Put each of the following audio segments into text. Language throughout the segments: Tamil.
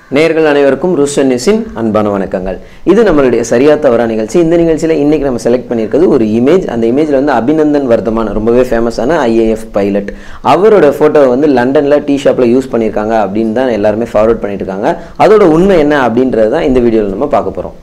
நேயர்கள் அனைவருக்கும் ரூஸ்டன் நியூஸின் அன்பான வணக்கங்கள் இது நம்மளுடைய சரியா தவறா நிகழ்ச்சி இந்த நிகழ்ச்சியில் இன்னைக்கு நம்ம செலக்ட் பண்ணியிருக்கிறது ஒரு இமேஜ் அந்த இமேஜில் வந்து அபிநந்தன் வர்தமான் ரொம்பவே ஃபேமஸான ஐஏஎஃப் பைலட் அவரோட ஃபோட்டோவை வந்து லண்டனில் டீ ஷாப்பில் யூஸ் பண்ணியிருக்காங்க அப்படின்னு தான் எல்லாருமே ஃபார்வர்ட் பண்ணிட்டு இருக்காங்க அதோட உண்மை என்ன அப்படின்றது தான் இந்த வீடியோவில் நம்ம பார்க்க போகிறோம்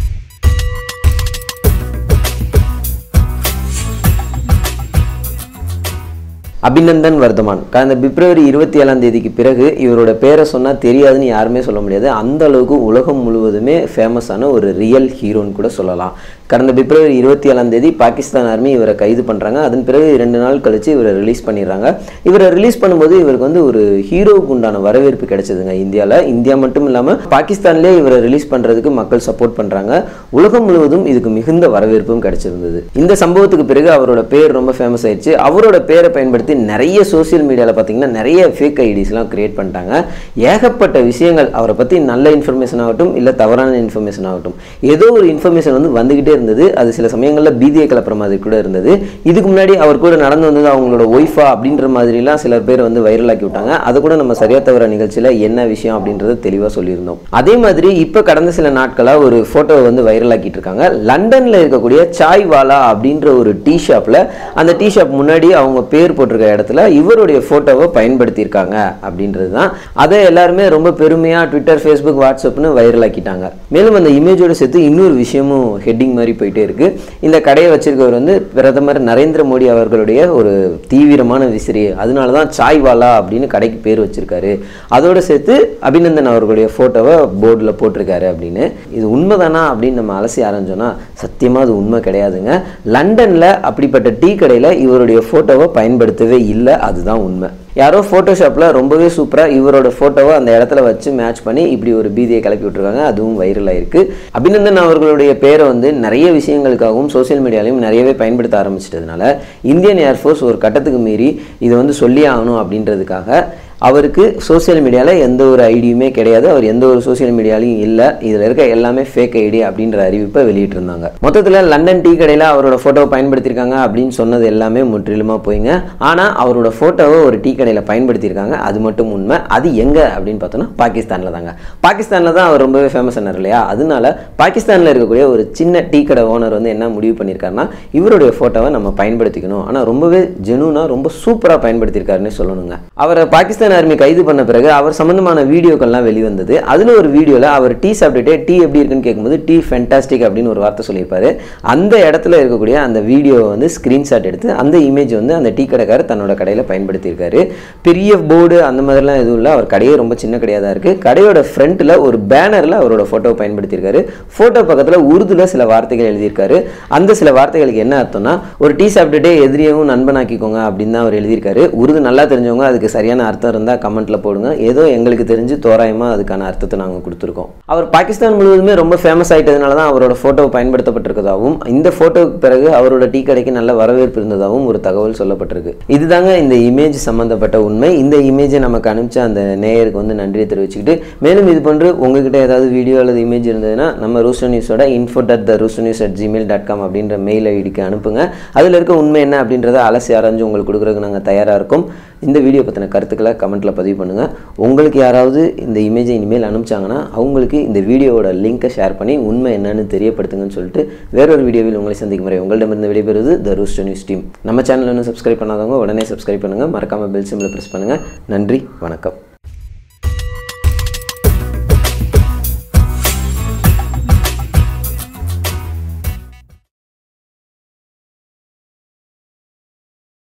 அபிநந்தன் வர்தமான் கடந்த பிப்ரவரி இருபத்தி ஏழாம் தேதிக்கு பிறகு இவரோட பேரை சொன்னால் தெரியாதுன்னு யாருமே சொல்ல முடியாது அந்த அளவுக்கு உலகம் முழுவதுமே ஃபேமஸான ஒரு ரியல் ஹீரோன்னு கூட சொல்லலாம் கடந்த பிப்ரவரி இருபத்தி ஏழாம் தேதி பாகிஸ்தான் ஆர்மி இவரை கைது பண்ணுறாங்க அதன் பிறகு ரெண்டு நாள் கழிச்சு இவரை ரிலீஸ் பண்ணிடுறாங்க இவரை ரிலீஸ் பண்ணும்போது இவருக்கு வந்து ஒரு ஹீரோவுக்கு உண்டான வரவேற்பு கிடைச்சதுங்க இந்தியாவில் இந்தியா மட்டும் இல்லாமல் பாகிஸ்தான்லேயே இவரை ரிலீஸ் பண்ணுறதுக்கு மக்கள் சப்போர்ட் பண்ணுறாங்க உலகம் முழுவதும் இதுக்கு மிகுந்த வரவேற்பும் கிடைச்சிருந்தது இந்த சம்பவத்துக்கு பிறகு அவரோட பேர் ரொம்ப ஃபேமஸ் ஆயிடுச்சு அவரோட பேரை பயன்படுத்தி நிறைய சோஷியல் மீடியாவில் பார்த்தீங்கன்னா நிறைய ஃபேக் ஐடிஸ்லாம் கிரியேட் பண்ணிட்டாங்க ஏகப்பட்ட விஷயங்கள் அவரை பற்றி நல்ல இன்ஃபர்மேஷன் ஆகட்டும் இல்லை தவறான இன்ஃபர்மேஷன் ஆகட்டும் ஏதோ ஒரு இன்ஃபர்மேஷன் வந்து வந்துகிட்டே இருந்தது அது சில சமயங்களில் பீதியை கிளப்புற மாதிரி கூட இருந்தது இதுக்கு முன்னாடி அவர் கூட நடந்து வந்தது அவங்களோட ஒய்ஃபா அப்படின்ற மாதிரிலாம் சிலர் பேர் வந்து வைரலாக்கி விட்டாங்க அது கூட நம்ம சரியா தவற நிகழ்ச்சியில் என்ன விஷயம் அப்படின்றத தெளிவாக சொல்லியிருந்தோம் அதே மாதிரி இப்போ கடந்த சில நாட்களாக ஒரு ஃபோட்டோவை வந்து வைரலாக்கிட்டு இருக்காங்க லண்டனில் இருக்கக்கூடிய சாய் வாலா அப்படின்ற ஒரு டீ ஷாப்பில் அந்த டீ ஷாப் முன்னாடி அவங்க பேர் போட்டிருக்க இடத்துல இவருடைய ஃபோட்டோவை பயன்படுத்தியிருக்காங்க அப்படின்றது தான் அதை எல்லாருமே ரொம்ப பெருமையாக ட்விட்டர் ஃபேஸ்புக் வாட்ஸ்அப்னு வைரலாக்கிட்டாங்க மேலும் அந்த இமேஜோட சேர்த்து இன்னொரு விஷயமும் ஹெட்டிங் மாதிரி போயிட்டே இருக்கு இந்த கடையை வச்சிருக்கவர் வந்து பிரதமர் நரேந்திர மோடி அவர்களுடைய ஒரு தீவிரமான விசிறி அதனால தான் சாய் வாலா அப்படின்னு கடைக்கு பேர் வச்சிருக்காரு அதோட சேர்த்து அபிநந்தன் அவர்களுடைய ஃபோட்டோவை போர்டில் போட்டிருக்காரு அப்படின்னு இது உண்மைதானா அப்படின்னு நம்ம அலசி ஆரம்பிச்சோன்னா சத்தியமாக அது உண்மை கிடையாதுங்க லண்டனில் அப்படிப்பட்ட டீ கடையில் இவருடைய ஃபோட்டோவை பயன்படுத்தவே இல்லை அதுதான் உண்மை யாரோ ஃபோட்டோஷாப்பில் ரொம்பவே சூப்பராக இவரோட ஃபோட்டோவை அந்த இடத்துல வச்சு மேட்ச் பண்ணி இப்படி ஒரு பீதியை கிளப்பி விட்ருக்காங்க அதுவும் வைரல் ஆயிருக்கு அபிநந்தன் அவர்களுடைய பேரை வந்து நிறைய விஷயங்களுக்காகவும் சோஷியல் மீடியாலையும் நிறையவே பயன்படுத்த ஆரம்பிச்சிட்டதுனால இந்தியன் ஏர்ஃபோர்ஸ் ஒரு கட்டத்துக்கு மீறி இதை வந்து சொல்லி ஆகணும் அப்படின்றதுக்காக அவருக்கு சோஷியல் மீடியாவில் எந்த ஒரு ஐடியுமே கிடையாது அவர் எந்த ஒரு சோஷியல் மீடியாலையும் இல்லை இதில் இருக்க எல்லாமே ஃபேக் ஐடி அப்படின்ற அறிவிப்பை வெளியிட்டிருந்தாங்க மொத்தத்தில் லண்டன் டீ கடையில் அவரோட ஃபோட்டோவை பயன்படுத்தியிருக்காங்க அப்படின்னு சொன்னது எல்லாமே முற்றிலுமாக போயிங்க ஆனால் அவரோட ஃபோட்டோவை ஒரு டீ கடையில் பயன்படுத்தியிருக்காங்க அது மட்டும் உண்மை அது எங்கே அப்படின்னு பார்த்தோன்னா பாகிஸ்தானில் தாங்க பாகிஸ்தானில் தான் அவர் ரொம்பவே ஃபேமஸ் ஆனார் இல்லையா அதனால பாகிஸ்தானில் இருக்கக்கூடிய ஒரு சின்ன டீ கடை ஓனர் வந்து என்ன முடிவு பண்ணியிருக்காருன்னா இவருடைய ஃபோட்டோவை நம்ம பயன்படுத்திக்கணும் ஆனால் ரொம்பவே ஜெனுனாக ரொம்ப சூப்பராக பயன்படுத்தியிருக்காருன்னு சொல்லணுங்க அவரை பாகிஸ்தான் ஆர்மி கைது பண்ண பிறகு அவர் சம்பந்தமான வீடியோக்கள்லாம் வெளிவந்தது அதில் ஒரு வீடியோவில் அவர் டீ சாப்பிட்டுட்டே டீ எப்படி இருக்குன்னு கேட்கும்போது டீ ஃபென்டாஸ்டிக் அப்படின்னு ஒரு வார்த்தை சொல்லியிருப்பாரு அந்த இடத்துல இருக்கக்கூடிய அந்த வீடியோவை வந்து ஸ்க்ரீன்ஷாட் எடுத்து அந்த இமேஜ் வந்து அந்த டீ கடைக்காரர் தன்னோட கடையில் பயன்படுத்தியிருக்காரு பெரிய போர்டு அந்த மாதிரிலாம் எதுவும் இல்லை அவர் கடையே ரொம்ப சின்ன கடையாக தான் இருக்குது கடையோட ஃப்ரண்ட்டில் ஒரு பேனரில் அவரோட ஃபோட்டோ பயன்படுத்தியிருக்காரு ஃபோட்டோ பக்கத்தில் உருதுல சில வார்த்தைகள் எழுதியிருக்காரு அந்த சில வார்த்தைகளுக்கு என்ன அர்த்தம்னா ஒரு டீ சாப்பிட்டுட்டே எதிரியவும் நண்பனாக்கிக்கோங்க அப்படின்னு தான் அவர் எழுதியிருக்காரு உருது நல்லா தெரிஞ்சவங்க அதுக்கு சரியான அர்த்தம் இருந்தால் கமெண்ட்டில் போடுங்க ஏதோ எங்களுக்கு தெரிஞ்சு தோராயமாக அதுக்கான அர்த்தத்தை நாங்கள் கொடுத்துருக்கோம் அவர் பாகிஸ்தான் முழுவதுமே ரொம்ப ஃபேமஸ் ஆகிட்டதுனால தான் அவரோட ஃபோட்டோ பயன்படுத்தப்பட்டிருக்கதாகவும் இந்த ஃபோட்டோவுக்கு பிறகு அவரோட டீ கடைக்கு நல்ல வரவேற்பு இருந்ததாகவும் ஒரு தகவல் சொல்லப்பட்டிருக்கு இதுதாங்க இந்த இமேஜ் சம்மந்தப்பட்ட உண்மை இந்த இமேஜை நமக்கு அனுப்பிச்ச அந்த நேயருக்கு வந்து நன்றியை தெரிவிச்சுக்கிட்டு மேலும் இது போன்று உங்ககிட்ட ஏதாவது வீடியோ அல்லது இமேஜ் இருந்ததுன்னா நம்ம ரூஸ்டர் நியூஸோட info dot the Rooster News at Gmail dot com அப்படின்ற மெயில் ஐடிக்கு அனுப்புங்க அதில் இருக்க உண்மை என்ன அப்படின்றத அலசி ஆராய்ஞ்சு உங்களுக்கு கொடுக்குறதுக்கு நாங்கள் தயாராக இருக்கோம் இந்த வீடியோ பற்றின கருத்துக்களை கமெண்ட்டில் பதிவு பண்ணுங்கள் உங்களுக்கு யாராவது இந்த இமேஜை இனிமேல் அனுப்பிச்சாங்கன்னா அவங்களுக்கு இந்த வீடியோவோட லிங்க்கை ஷேர் பண்ணி உண்மை என்னன்னு தெரியப்படுத்துங்கன்னு சொல்லிட்டு வேறொரு வீடியோவில் உங்களை சந்திக்கும் முறை உங்களிடமிருந்து விடைபெறுவது த ரூஸ்டர் நியூஸ் டீம் நம்ம சேனல் இன்னும் சப்ஸ்கிரைப் பண்ணாதவங்க உடனே சப்ஸ்கிரைப் பண்ணுங்கள் மறக்காமல் பெல் சிம்பிளை ப்ரெஸ் பண்ணுங்கள் நன்றி வணக்கம்